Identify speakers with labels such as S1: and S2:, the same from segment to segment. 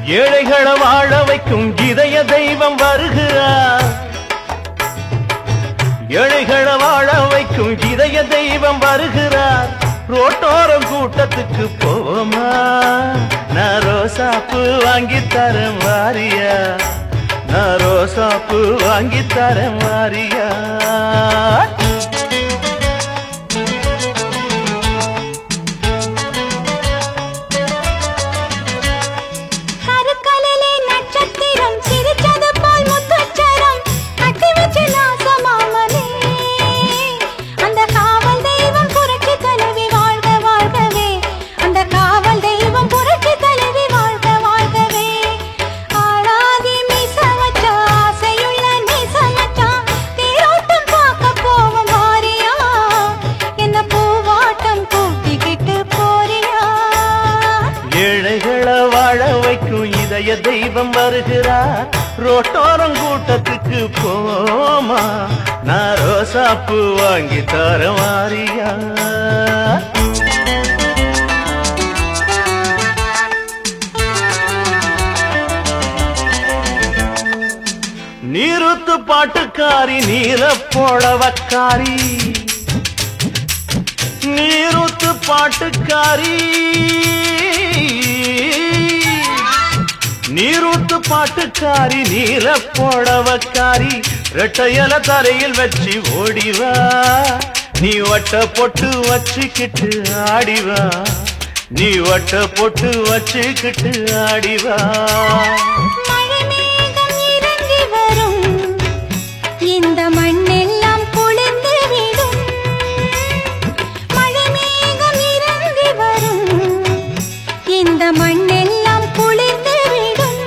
S1: ஏழைகளை வாழ வைக்கும் இதய தெய்வம் வருகிறார் ஏழைகளை வாழ வைக்கும் இதய தெய்வம் வருகிறார் ரோட்டோரம் கூட்டத்துக்கு போவோமா நான் ரோசாப்பு வாங்கி தரேன் வாரியா நான் ரோசாப்பு வாங்கி தரேன் வாரியா
S2: கருக்கலிலே நட்சத்திரம் சிரிச்சது போல் முத்துச்சரம் கட்டி வச்சு நாசமாமலே அந்த காவல் தெய்வம் புரட்சி தலைவி வாழ்க வாழ்கவே அந்த காவல் தெய்வம் புரட்சி தலைவி வாழ்க வாழ்கவே ஆளாகி மீச வச்சா ஆசையுள்ள மீச மச்சான் தேரோட்டம் பார்க்க போவோம் வாரியா என்ன பூவாட்டம் கூட்டிக்கிட்டு போறியா
S1: ஏழைகளை வாழ வைக்கும் இதய தெய்வம் வருகிறார் ரோட்டோரம் கூட்டத்துக்கு போமா நான் ரோசாப்பு வாங்கி தர மாறியா நீருத்து பாட்டுக்காரி நீல போடவக்காரி நீருத்து பாட்டுக்காரி நீரூத்து பாட்டுக்காரி நீல போடவக்காரி ரெட்டையல தரையில் வச்சு ஓடிவா நீ வட்ட பொட்டு வச்சுக்கிட்டு ஆடிவா நீ வட்ட பொட்டு வச்சுக்கிட்டு ஆடிவா
S2: மழை மேகம் இறங்கி வரும் இந்த மண்ணெல்லாம் குளிர்ந்து விடும் மழை மேகம் இறங்கி வரும் இந்த மண்ணெல்லாம் குளிர்ந்து விடும்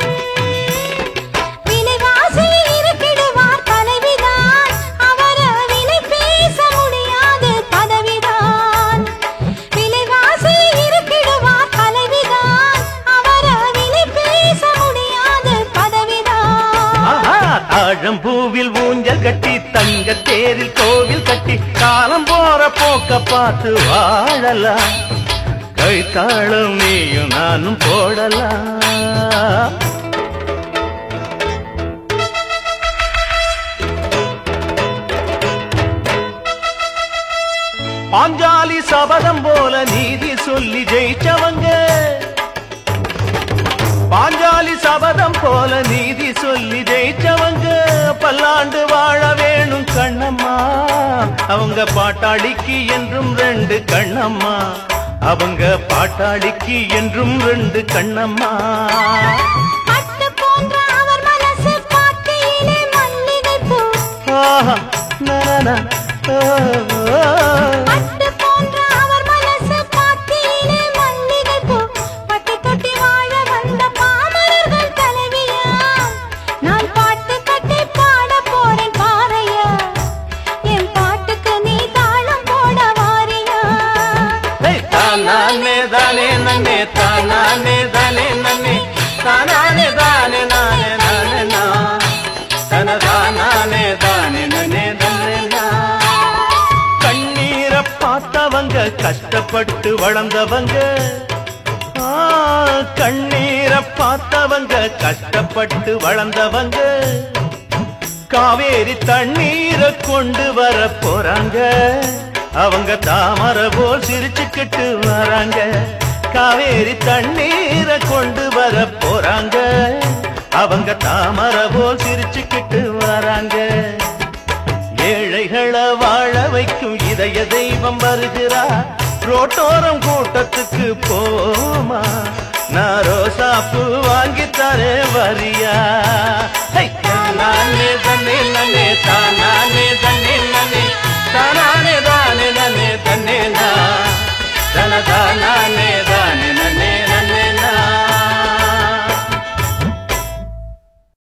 S2: விலைவாசியில் இருக்கிடுவார் தலைவிதான் அவர விலை பேச முடியாது பதவிதான் விலைவாசியில் இருக்கிடுவார் தலைவிதான் அவர விலை பேச முடியாது பதவிதான்
S1: ஆஹா, தாழம்பூவில் ஊஞ்சல் கட்டி தங்க தேரில் கோவில் கட்டி காலம் போற போக்க பார்த்து வாழலாம் கைத்தாளம் நீயும் நானும் போடலாம் பாஞ்சாலி சபதம் போல நீதி சொல்லி ஜெயிச்சவங்க பாஞ்சாலி சபதம் போல நீதி சொல்லி ஜெயிச்சவங்க பல்லாண்டு வாழ வேணும் கண்ணம்மா அவங்க பாட்டாளிக்கு என்றும் ரெண்டு கண்ணம்மா அவங்க பாட்டாளிக்கு என்றும் ரெண்டு கண்ணம்மா
S2: பட்டு போன்ற அவர் மனசு பார்க்கையிலே மல்லிகைப்பூ
S1: ஆஹா, நனன, ஓ, ஓ.
S2: பட்டு போன்ற அவர் மனசு பார்க்கையிலே மல்லிகைப்பூ பட்டி தொட்டி வாழ வந்த பாமரர்கள் தலைவியா நான் பாட்டு கட்டி பாட போறேன் பாறையா என் பாட்டுக்கு நீ தாளம் போட வாரியா
S1: ஏய், தானானே தானே நன்னே தானானே தானே நன்னே தானானே தானே நானே நானே நா தன தானானே தானே நன்னே நன்னே நா கண்ணீரை பார்த்தவங்க கஷ்டப்பட்டு வளர்ந்தவங்க ஆ, கண்ணீரை பார்த்தவங்க கஷ்டப்பட்டு வளர்ந்தவங்க காவேரி தண்ணீரை கொண்டு வர போறாங்க அவங்க தாமரை போல் சிரிச்சுக்கிட்டு வராங்க காவேரி தண்ணீரை கொண்டு வர போறாங்க அவங்க தாமரை போல் சிரிச்சுக்கிட்டு வராங்க ஏழைகளை வாழ வைக்கும் இதய தெய்வம் வருகிறா ரோட்டோரம் கூட்டத்துக்கு போமா நான் ரோசாப்பு வாங்கி தரேன் வரியா ஹை, நானே தன்னே நன்னே தானா